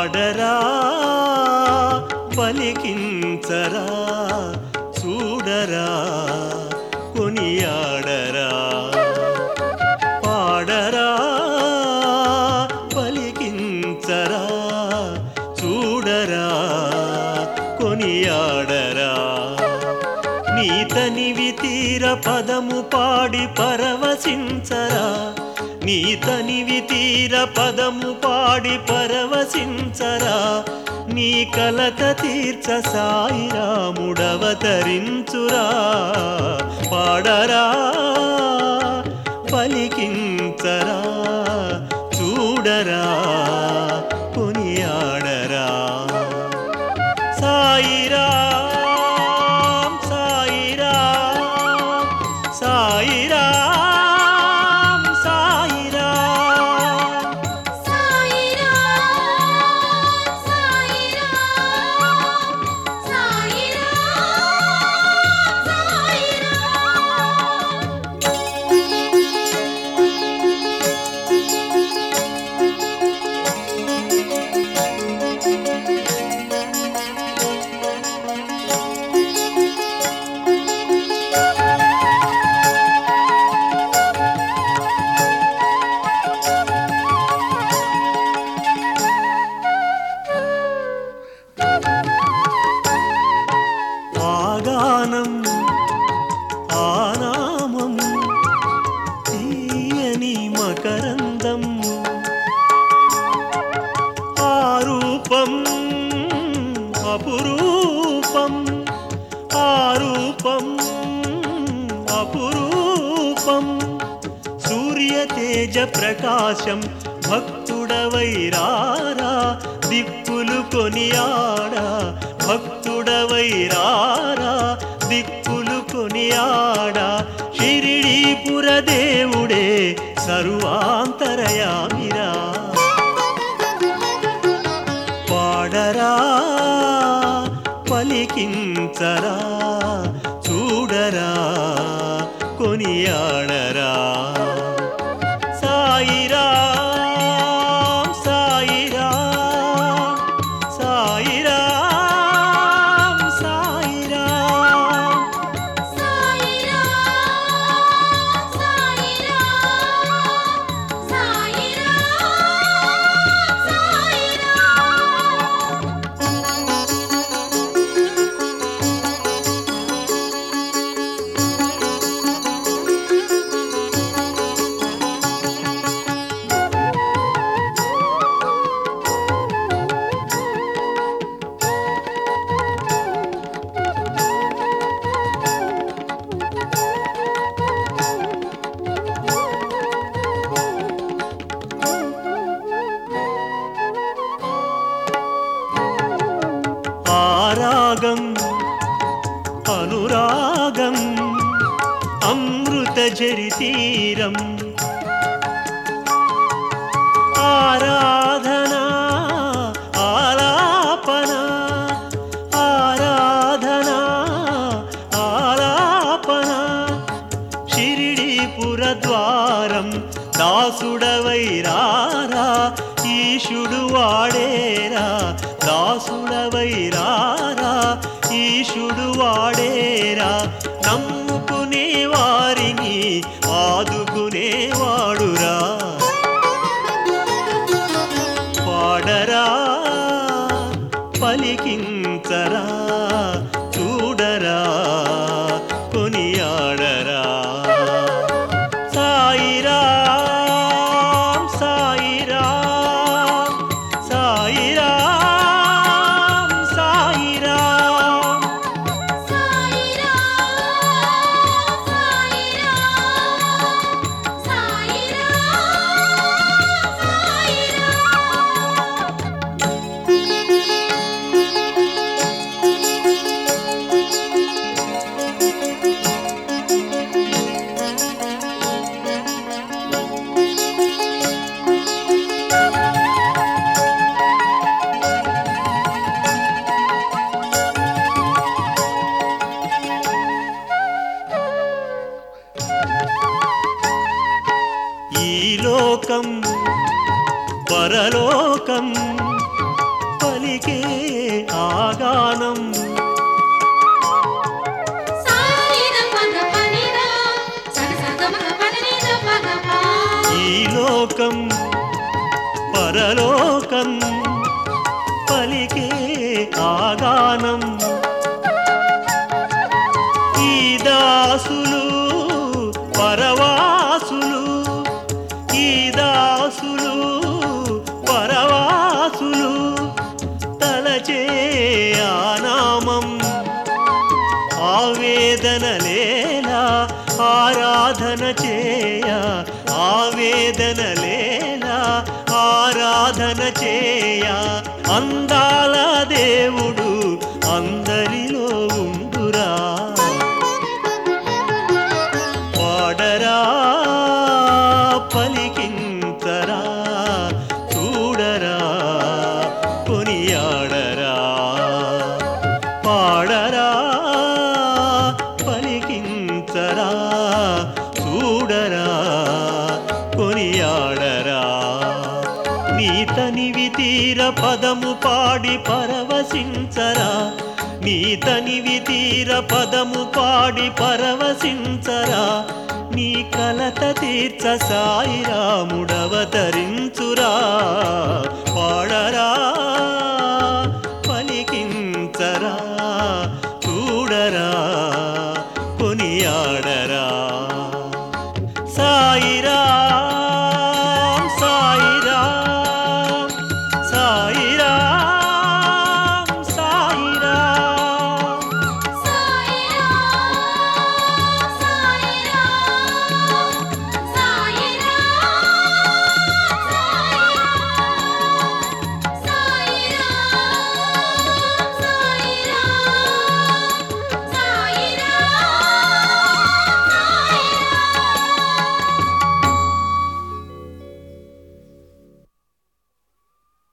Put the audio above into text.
పాడరా పలికించరా చూడరా కొనియాడరా పాడరా పలికించరా చూడరా కొనియాడరా నీతనివి తీర పదము పాడి పరవశించరా నీతనివి తీర పదము పాడి పరవశించరా నీ కలత తీర్చ సాయిరాముడవతరించురా పాడరా పలికించరా చూడరా కొనియాడరా సాయిరాం సాయిరాం సాయిరాం సాయిరాం సాయిరాం సాయిరాం సాయిరాం సాయిరాం ఆగానం ఆనామం తీయని మకరందం ఆరూపం అపురూపం ఆరూపం అపురూపం సూర్య తేజ ప్రకాశం భక్తుడవైరారా దిక్కులు కొనియాడా భక్తుడవైరారా దిక్కులు కొనియాడా షిరిడీపుర దేవుడే సర్వాంతరయామిరా పాడరా పలికించరా చూడరా కొనియాడరా సాయిరాం సాయిరాం సాయిరాం సాయిరాం సాయిరాం సాయిరాం సాయిరాం సాయిరాం ఆరాగం అనురాగం అమృత జరితీరం ఆరాధనా ఆలాపన ఆరాధనా ఆలాపన షిరిడీపుర ద్వారం దాసుడవైరారా ఈశుడు వాడేరా దాసుడవైరారా ఈశుడు వాడేరా నమ్ముకునే వారిని ఆదుకునేవాడురా పాడరా పలికించరా చూడరా కొనియాడరా సాయిరాం సాయిరాం సాయిరాం సాయిరాం సాయిరాం సాయిరాం సాయిరాం సాయిరాం ఈ లోకం పరలోకం పలికే ఆగానం సాయిర పద పనిరా సగ సగమగ పదనిద పగపా ఈ లోకం పరలోకం పలికే ఆగానం ఈ దాసులు పరవాసులు ఈ దాసులు పరవాసులు తలచే ఆనామం ఆవేదన లేలా ఆరాధన చేయ ఆవేదన లేలా ఆరాధన చేయ అందాల దేవుడు అందరిలో ఉండురా పాడరా పలికింతరా చూడరా కొనియాడరా పాడరా పలికించరా చూడరా కొనియాడరా నీ తనివి తీర పదము పాడి పరవశించరా నీ తనివి తీర పదము పాడి పరవశించరా నీ కలత తీర్చ సాయిరాముడవతరించురా పాడరా పలికించరా చూడరా కొనియాడరా సాయిరా